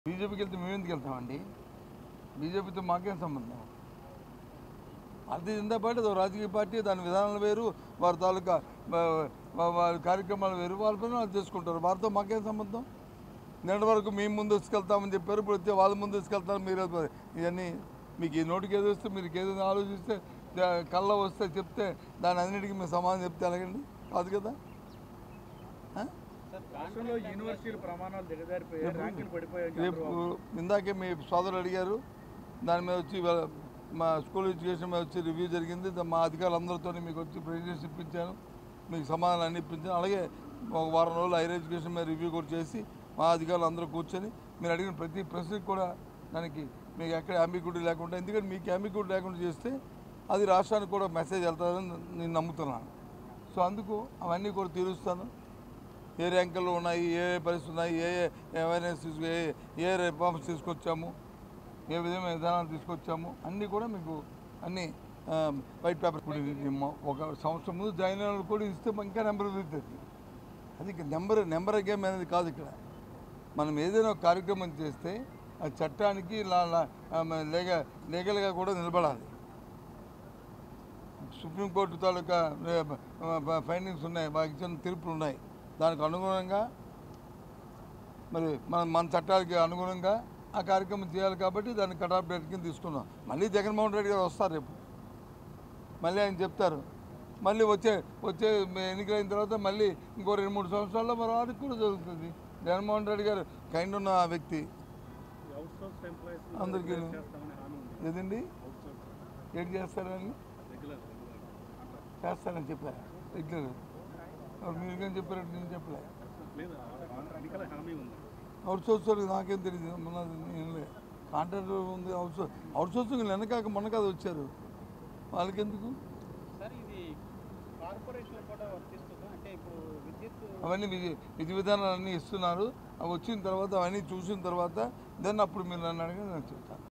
బీజేపీకి వెళ్తే మేము ఎందుకు వెళ్తామండి బీజేపీతో మాకేం సంబంధం భారతీయ జనతా పార్టీ అదో రాజకీయ పార్టీ దాని విధానాలు వేరు వారి తాలూకా వా- వా- వారి కార్యక్రమాలు వేరు వాళ్ళ పని వాళ్ళు చేసుకుంటారు వారితో మాకేం సంబంధం నిన్నటి వరకు మేము ముందు తీసుకెళ్తామని చెప్పారు ఇప్పుడు వచ్చే వాళ్ళు ముందు తీసుకెళ్తారు మీరు ఇవన్నీ మీకు ఈ నోటికి ఏదో వస్తే మీరు ఏదైనా ఆలోచిస్తే దా- కళ్ళ వస్తే చెప్తే దాని అన్నిటికీ మీరు సమాధానం చెప్తే ఎలాగండి కాదు కదా ఆ? రాష్ట్రంలో యూనివర్సిటీల ప్రమాణాలు దిగజారిపోయాయి ర్యాంకులు పడిపోయాయి రేపు ఇందాకే మీ సోదరులు అడిగారు దాని మీద వచ్చి ఇవాళ మా స్కూల్ ఎడ్యుకేషన్ మీద వచ్చి రివ్యూ జరిగింది దా- మా అధికారులందరితో మీకు వచ్చి ప్రెజెంటేషన్ ఇప్పించాను మీకు సమాధానం అన్ని ఇప్పించాను అలాగే ఒక వారం రోజులు హైయర్ ఎడ్యుకేషన్ మీద రివ్యూ కూడా చేసి మా అధికారులు అందరూ కూర్చొని మీరు అడిగిన ప్రతి ప్రశ్నకి కూడా దానికి మీకు ఎక్కడ అంబిక్యూటీ లేకుండా ఎందుకంటే మీకు అంబిక్యూటీ లేకుండా చేస్తే అది రాష్ట్రానికి కూడా మెసేజ్ వెళ్తుందని నేను నమ్ముతున్నాను సో అందుకు అవన్నీ కూడా తీరుస్తాను ఏ ర్యాంకుల్లో ఉన్నాయి ఏ ఏ పరిస్థితులు ఉన్నాయి ఏ ఏ అవేర్నెస్ తీసుకు ఏ ఏ రిఫార్మ్స్ తీసుకొచ్చాము ఏ విధమైన విధానాలు తీసుకొచ్చాము అన్నీ కూడా మీకు అన్నీ ఆ, వైట్ పేపర్ ఇప్పుడు ఇది మొ- ఒక సంవత్సరం ముందు జాయిన్ అయిన వాళ్ళు కూడా ఇస్తే ఇంకా నెంబర్ పెరుగుతుంది అది ఇక నెంబర్ నెంబర్ గేమ్ అనేది కాదు ఇక్కడ మనం ఏదైనా ఒక కార్యక్రమం చేస్తే ఆ చట్టానికి లా- లా- ఆ, మ- లేగ లీగల్గా కూడా నిలబడాలి సుప్రీంకోర్టు తాలూకా ఫైండింగ్స్ ఉన్నాయి మాకు ఇచ్చిన తీర్పులు ఉన్నాయి దానికి అనుగుణంగా మరి మన మన చట్టాలకి అనుగుణంగా ఆ కార్యక్రమం చేయాలి కాబట్టి దాన్ని కటాఫ్ డేట్ కింద తీసుకున్నాం మళ్ళీ జగన్మోహన్ రెడ్డి గారు వస్తారు రేపు మళ్ళీ ఆయన చెప్తారు మళ్ళీ వచ్చే వచ్చే ఎన్నికలైన తర్వాత మళ్ళీ ఇంకో రెండు మూడు సంవత్సరాల్లో మరి వారికి కూడా జరుగుతుంది జగన్మోహన్ రెడ్డి గారు కైండ్ ఉన్న ఆ వ్యక్తి అవుట్సోర్స్ ఎంప్లాయీస్ అందరికీ చేస్తామని హామీ ఉంది ఏదండి అవుట్సోర్స్ ఏం చేస్తారని రెగ్యులర్ చేస్తానని చెప్పారు రెగ్యులర్ మరి మీరు ఏం చెప్పారంటే నేను చెప్పలే లేదు ఎన్నికల హామీ ఉంది అవుట్ సోర్సింగ్ నాకేం తెలియదు మన ఏం కాంట్రాక్ట్ ఉంది అవుట్ సోర్స్ అవుట్ సోర్సింగ్ వెనకాక మొన్న కదా వచ్చారు వాళ్ళకెందుకు సార్ ఇది కార్పొరేషన్లకు కూడా వర్తిస్తుందా అంటే ఇప్పుడు విద్యుత్ అవన్నీ విధి విధి విధానాలు అన్నీ ఇస్తున్నారు అవి వచ్చిన తర్వాత అవన్నీ చూసిన తర్వాత దెన్ అప్పుడు మీరు నన్ను అడిగిన నేను చెప్తాను